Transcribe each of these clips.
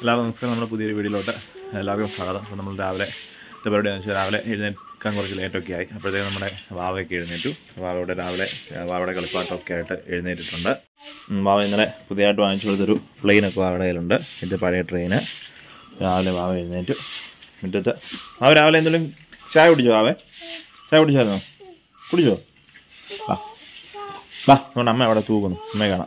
എല്ലാവർക്കും നമസ്കാരം നമ്മുടെ പുതിയൊരു വീഡിയോയിലോട്ട് എല്ലാവർക്കും സ്വാഗതം അപ്പോൾ നമ്മൾ രാവിലെ ഇത്തെ പരിപാടി എന്ന് വെച്ചാൽ രാവിലെ എഴുന്നേൽക്കാൻ കുറച്ച് ലേറ്റൊക്കെ ആയി അപ്പോഴത്തേക്കും നമ്മുടെ വാവയൊക്കെ എഴുന്നേറ്റു വാവയുടെ രാവിലെ ആ, വാവയുടെ കളിപ്പാട്ടമൊക്കെ ആയിട്ട് എഴുന്നേറ്റിട്ടുണ്ട് ഉം, വാവ ഇന്നലെ പുതിയതായിട്ട് വാങ്ങിച്ചു കൊടുത്തൊരു പ്ലെയിനൊക്കെ വാവയുടെ കയ്യിലുണ്ട് ഇത് പഴയ ട്രെയിന് രാവിലെ വാവ എഴുന്നേറ്റു മുറ്റത്ത് വാവ രാവിലെ എന്തെങ്കിലും ചായ കുടിച്ചോ വാവേ ചായ കുടിച്ചായിരുന്നോ കുടിച്ചോ വാ വാ അതുകൊണ്ട് അമ്മ അവിടെ തൂക്കുന്നു അമ്മയെ കാണാം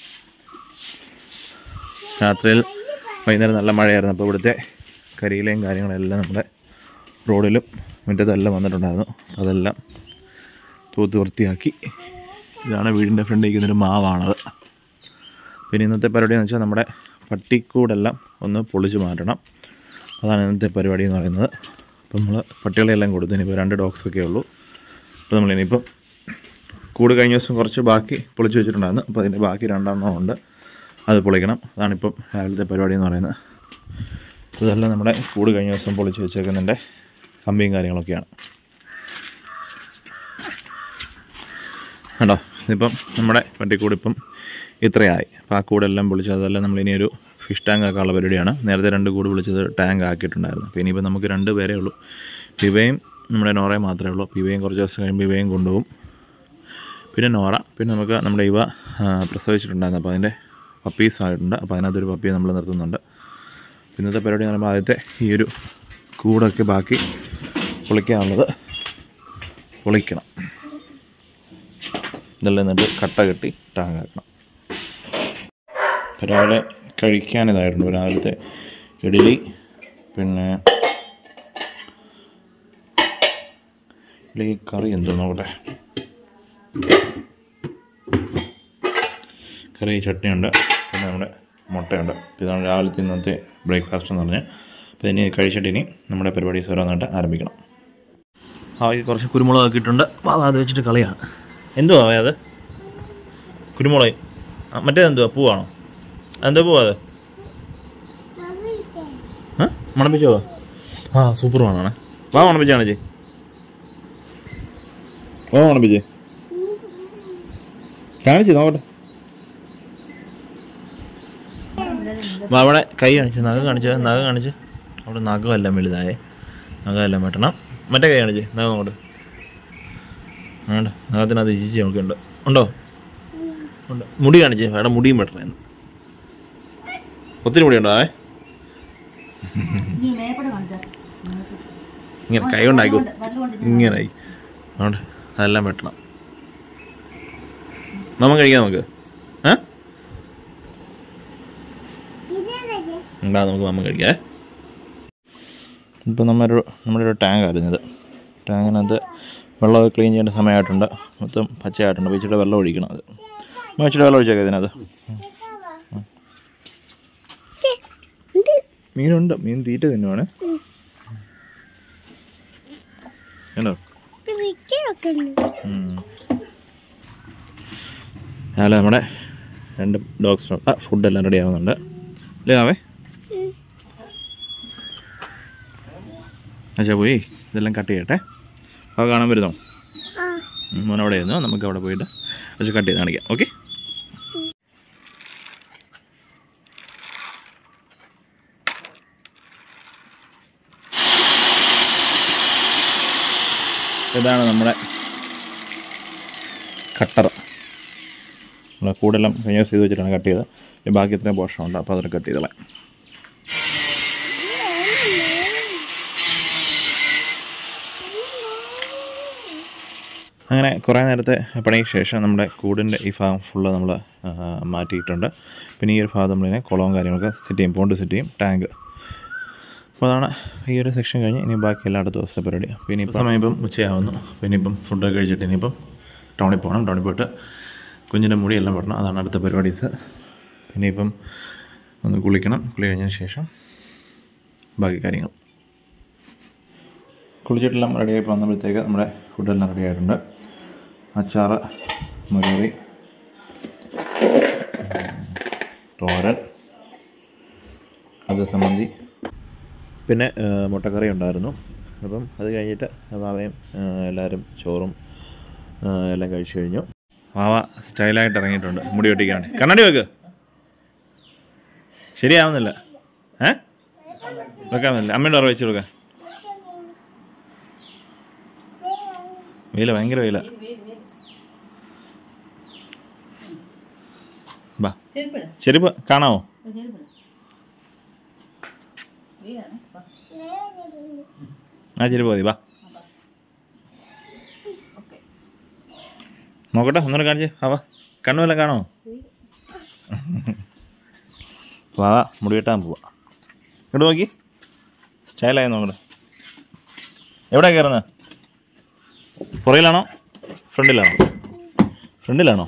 രാത്രിയിൽ വൈകുന്നേരം നല്ല മഴയായിരുന്നു അപ്പോൾ ഇവിടുത്തെ കരിയിലയും കാര്യങ്ങളെല്ലാം നമ്മുടെ റോഡിലും മുറ്റത്തെല്ലാം വന്നിട്ടുണ്ടായിരുന്നു അതെല്ലാം തൂത്ത് വൃത്തിയാക്കി ഇതാണ് വീടിൻ്റെ ഫ്രണ്ടിൽ ഇരിക്കുന്നൊരു മാവാണത് പിന്നെ ഇന്നത്തെ പരിപാടി എന്ന് വെച്ചാൽ നമ്മുടെ പട്ടിക്കൂടെല്ലാം ഒന്ന് പൊളിച്ച് മാറ്റണം അതാണ് ഇന്നത്തെ പരിപാടി എന്ന് പറയുന്നത് അപ്പം നമ്മൾ പട്ടികളെല്ലാം കൊടുത്തു ഇനിയിപ്പോൾ രണ്ട് ഡോഗ്സൊക്കെ ഉള്ളൂ അപ്പോൾ നമ്മളിനിയിപ്പം കൂട് കഴിഞ്ഞ ദിവസം കുറച്ച് ബാക്കി പൊളിച്ച് വെച്ചിട്ടുണ്ടായിരുന്നു അപ്പോൾ അതിൻ്റെ ബാക്കി രണ്ടെണ്ണം ഉണ്ട് അത് പൊളിക്കണം അതാണിപ്പം രാവിലത്തെ പരിപാടി എന്ന് പറയുന്നത് ഇതെല്ലാം നമ്മുടെ കൂട് കഴിഞ്ഞ ദിവസം പൊളിച്ച് വെച്ചേക്കുന്നതിൻ്റെ കമ്പിയും കാര്യങ്ങളൊക്കെയാണ് കണ്ടോ ഇതിപ്പം നമ്മുടെ പട്ടിക്കൂട് ഇപ്പം ഇത്രയായി അപ്പോൾ ആ കൂടെല്ലാം പൊളിച്ച് അതെല്ലാം നമ്മളിനി ഒരു ഫിഷ് ടാങ്ക് ആക്കാനുള്ള പരിപാടിയാണ് നേരത്തെ രണ്ട് കൂട് വിളിച്ചത് ടാങ്ക് ആക്കിയിട്ടുണ്ടായിരുന്നു അപ്പോൾ ഇനിയിപ്പോൾ നമുക്ക് രണ്ട് പേരേ ഉള്ളൂ ഇവയും നമ്മുടെ നോറയും മാത്രമേ ഉള്ളൂ അപ്പോൾ ഇവയും കുറച്ച് ദിവസം കഴിയുമ്പോൾ ഇവയും കൊണ്ടുപോകും പിന്നെ നോറ പിന്നെ നമുക്ക് നമ്മുടെ ഇവ ആ, പ്രസവിച്ചിട്ടുണ്ടായിരുന്നു അപ്പോൾ അതിൻ്റെ പപ്പീസ് ആയിട്ടുണ്ട് അപ്പോൾ അതിനകത്തൊരു പപ്പിയെ നമ്മൾ നിർത്തുന്നുണ്ട് ഇന്നത്തെ പരിപാടി എന്ന് പറയുമ്പോൾ ആദ്യത്തെ ഈ ഒരു കൂടൊക്കെ ബാക്കി പൊളിക്കാനുള്ളത് പൊളിക്കണം ഇതെല്ലാം എന്നിട്ട് കട്ട കെട്ടി ടാങ്ങാക്കണം ഇപ്പോൾ രാവിലെ കഴിക്കാൻ ഇതായിട്ടുണ്ട് രാവിലത്തെ ഇഡ്ഡലി പിന്നെ ഇഡ്ഡലി കറി എന്തോ നോക്കട്ടെ കറി ചട്നിയുണ്ട് പിന്നെ നമ്മുടെ മുട്ടയുണ്ട് അപ്പോൾ ഇതാണ് രാവിലത്തെ ഇന്നത്തെ ബ്രേക്ക്ഫാസ്റ്റ് എന്ന് പറഞ്ഞാൽ അപ്പോൾ ഇനി കഴിച്ചിട്ട് ഇനി നമ്മുടെ പരിപാടി ഓരോന്നായിട്ട് ആരംഭിക്കണം ആ ഈ കുറച്ച് കുരുമുളക് ആക്കിയിട്ടുണ്ട് വാ അത് വെച്ചിട്ട് കളിയാണ് എന്തുവാ അവേ അത് കുരുമുളക് ആ, മറ്റേതെന്തുവാ പൂവാണോ അതെന്താ പൂവാ അത് ആ മണപ്പിച്ചോ ആ സൂപ്പർ മണമാണ് വാ മണപ്പിച്ചാണ് ചേ വാ മണപ്പിച്ചേ കാണിച്ചു നോക്കട്ടെ വാ, അവിടെ കൈ കാണിച്ചു നഖം കാണിച്ചു നഖം കാണിച്ച് അവിടെ നഖമെല്ലാം വലുതായേ നഖമെല്ലാം വെട്ടണം മറ്റേ കൈ കാണിച്ച് നഖം അങ്ങോട്ട് വേണ്ട നഖത്തിനകത്ത് ഇച്ചിച്ച് നോക്കിയുണ്ട് ഉണ്ടോ ഉണ്ട് മുടി കാണിച്ച് അവിടെ മുടിയും വെട്ടണേന്ന് ഒത്തിരി മുടിയുണ്ടോ ആവേ ഇങ്ങനെ കൈ കൊണ്ടാക്കി ഇങ്ങനെ ആയി അതുകൊണ്ട് അതെല്ലാം വെട്ടണം നമ്മ കഴിക്കാം നമുക്ക് ഏ ഉണ്ടാ നമുക്ക് മമ്മ കഴിക്കാം ഇപ്പം നമ്മൊരു നമ്മുടെ ഒരു ടാങ്ക് ആയിരുന്നത് ടാങ്കിനകത്ത് വെള്ളമൊക്കെ ക്ലീൻ ചെയ്യേണ്ട സമയമായിട്ടുണ്ട് മൊത്തം പച്ചയായിട്ടുണ്ട് അപ്പോൾ ഇച്ചിരി വെള്ളം ഒഴിക്കണം അത് അമ്മ ഇച്ചിരി വെള്ളം ഒഴിച്ചേക്കാം ഇതിനകത്ത് മീനുണ്ട് മീൻ തീറ്റ തിന്നുവാണ് കണ്ടോ ഉം. രാവിലെ നമ്മുടെ രണ്ട് ഡോഗ്സ് ഫുഡെല്ലാം റെഡി ആവുന്നുണ്ട് അല്ലേ ആവേ അച്ഛാ പോയി ഇതെല്ലാം കട്ട് ചെയ്യട്ടെ അത് കാണാൻ വരുന്നോ ഉം, മോൻ അവിടെ ഇരുന്നോ നമുക്ക് അവിടെ പോയിട്ട് അച്ഛൻ കട്ട് ചെയ്ത് കാണിക്കാം ഓക്കെ ഇതാണ് നമ്മുടെ കട്ടർ നമ്മളെ കൂടെല്ലാം കഴിഞ്ഞ ദിവസം ചെയ്ത് വെച്ചിട്ടാണ് കട്ട് ചെയ്തത് ഇനി ബാക്കി ഇത്രയും പോർഷൻ ഉണ്ട് അപ്പോൾ അതൊക്കെ കട്ട് ചെയ്തോളാം അങ്ങനെ കുറേ നേരത്തെ പണിക്ക് ശേഷം നമ്മുടെ കൂടിൻ്റെ ഈ ഭാഗം ഫുള്ള് നമ്മൾ മാറ്റിയിട്ടുണ്ട് പിന്നെ ഈ ഒരു ഭാഗം നമ്മളിങ്ങനെ കുളവും കാര്യങ്ങളൊക്കെ സെറ്റ് ചെയ്യും പോണ്ട് സെറ്റ് ചെയ്യും ടാങ്ക് അപ്പോൾ അതാണ് ഈ ഒരു സെക്ഷൻ കഴിഞ്ഞ് ഇനി ബാക്കി എല്ലാ അടുത്ത ദിവസത്തെ പരിപാടി പിന്നെ ഇപ്പം സമയം ഇപ്പം ഉച്ചയാവുന്നു പിന്നെ ഇപ്പം ഫുഡൊക്കെ കഴിച്ചിട്ട് ഇനിയിപ്പം ടൗണിൽ പോകണം ടൗണിൽ പോയിട്ട് കുഞ്ഞിൻ്റെ മുടിയെല്ലാം പെടണം അതാണ് അടുത്ത പരിപാടീസ് പിന്നെ ഇപ്പം ഒന്ന് കുളിക്കണം കുളി കഴിഞ്ഞതിന് ശേഷം ബാക്കി കാര്യങ്ങൾ കുളിച്ചിട്ടെല്ലാം റെഡിയായി വന്നപ്പോഴത്തേക്ക് നമ്മുടെ ഫുഡെല്ലാം റെഡി ആയിട്ടുണ്ട് അച്ചാറ് മുരറി തോരൻ അത് സംബന്ധി പിന്നെ ആ, മുട്ടക്കറി ഉണ്ടായിരുന്നു അപ്പം അത് കഴിഞ്ഞിട്ട് വാവയും ആ, എല്ലാവരും ചോറും ആ, എല്ലാം കഴിച്ചു കഴിഞ്ഞു വാവ സ്റ്റൈലായിട്ട് ഇറങ്ങിയിട്ടുണ്ട് മുടി വെട്ടിക്കാണ് കണ്ണാടി വെക്ക് ശരിയാവുന്നില്ല ഏ വെക്കാൻ പറ്റില്ല അമ്മയുടെ ഓർമ്മ വെച്ച് കൊടുക്കാം വെയില ഭയങ്കര വെയില ബാ ചെരുപ്പിട് ചെരുപ്പ് കാണാമോ ചെരുപ്പിട് വെയിലാണ് വാ. ആ ചെരുപ്പ് മതി ബാ ഓക്കെ നോക്കട്ടെ ഒന്നുകൂടെ കാണിച്ച് ആ വാ കണ്ണു വല്ലതും കാണോ വാ മുടി വെട്ടാൻ പോവാ ഇങ്ങോട്ട് നോക്കി സ്റ്റൈലായി നോക്കട്ടെ എവിടെ കയറുന്നത് പുറയിലാണോ ഫ്രണ്ടിലാണോ ഫ്രണ്ടിലാണോ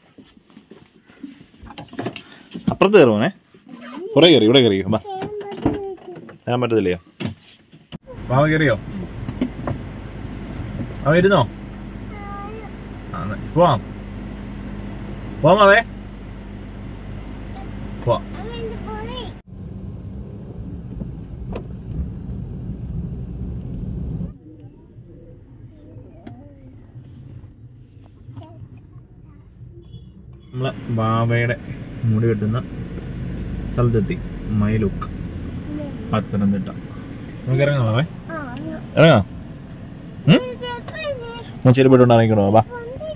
അപ്പുറത്ത് കയറുമോനെ പുറകെ കയറി ഇവിടെ കയറി വാ ഞാൻ പറ്റത്തില്ലയോ വാവ കയറിയോ അവ ഇരുന്നോ ആ, എന്നാ പോവാം പോവാം അവേ പോവാം നമ്മളെ ബാബയുടെ മുടി വെട്ടുന്ന സ്ഥലത്തെത്തി മൈലുക്ക് പത്തനംതിട്ട നമുക്ക് ഇറങ്ങാം ബാബേ ഇറങ്ങാം ഉം? ഞാൻ ചെരുപ്പിട്ടുണ്ട് ഇറങ്ങിക്കണോ ബാ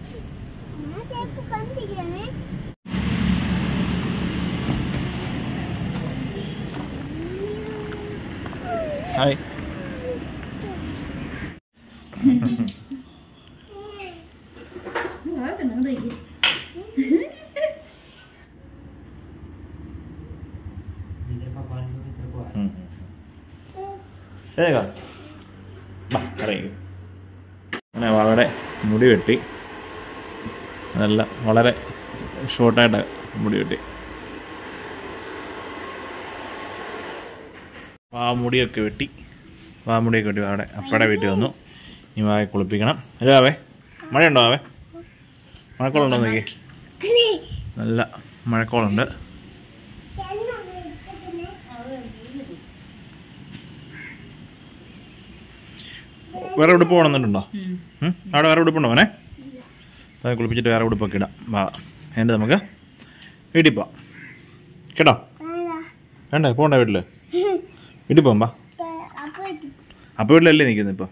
ഹായ് ഉം. ഏതാ ബാ ഇറങ്ങി അങ്ങനെ വളരെ മുടി വെട്ടി നല്ല വളരെ ഷോർട്ടായിട്ട് മുടി വെട്ടി വാമുടിയൊക്കെ വെട്ടി വാമുടിയൊക്കെ വെട്ടി അവിടെ അപ്പടെ വീട്ടിൽ വന്നു ഇനി വാവെ കുളിപ്പിക്കണം അല്ലേ ആവേ മഴയുണ്ടോ ആവേ മഴക്കോളുണ്ടോ നോക്കി നല്ല മഴക്കോളുണ്ട് വേറെ ഉടുപ്പ് കൊണ്ടുവന്നിട്ടുണ്ടോ ഉം? അവിടെ വേറെ ഉടുപ്പുണ്ടോ മോനെ അത് കുളിപ്പിച്ചിട്ട് വേറെ ഉടുപ്പൊക്കെ ഇടാം വാ എന്നിട്ട് നമുക്ക് വീട്ടിൽ പോവാം കേട്ടോ വേണ്ടേ പോകണ്ട വീട്ടിൽ വീട്ടിൽ പോകാം വാ അപ്പോൾ വീട്ടിലല്ലേ നിൽക്കുന്നത് ഇപ്പോൾ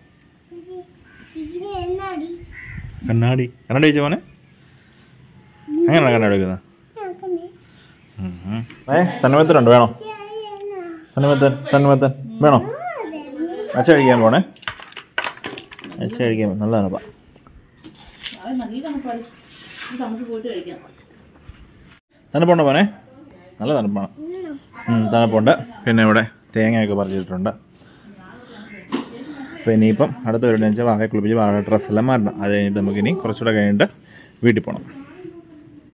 കണ്ണാടി കണ്ണാടി വെച്ച മോനെ അങ്ങനെയാണോ കണ്ണാടി വെക്കുന്നത് ഉം, ഉം. ഏ തണ്ണിമത്തനുണ്ട് വേണോ തണ്ണിമത്തൻ തണ്ണിമത്തൻ വേണോ അച്ഛ കഴിക്കാൻ പോണേ അച്ഛ കഴിക്കാൻ പോ- നല്ലതാണ് പാ അത് നല്ല തണുപ്പാടി ഈ തണുപ്പ് പോയിട്ട് കഴിക്കാം തണുപ്പുണ്ടോ മോനെ നല്ല തണുപ്പാണ് ഉം, തണുപ്പുണ്ട് പിന്നെ ഇവിടെ തേങ്ങയൊക്കെ പറിച്ചിട്ടുണ്ട് അപ്പോൾ ഇനിയിപ്പം അടുത്ത ഒരു വെച്ചാൽ വാഴ കുളിപ്പിച്ച് വാഴ ഡ്രസ്സെല്ലാം മാറണം അത് കഴിഞ്ഞിട്ട് നമുക്കിനി കുറച്ചുകൂടെ കഴിഞ്ഞിട്ട് വീട്ടിൽ പോകണം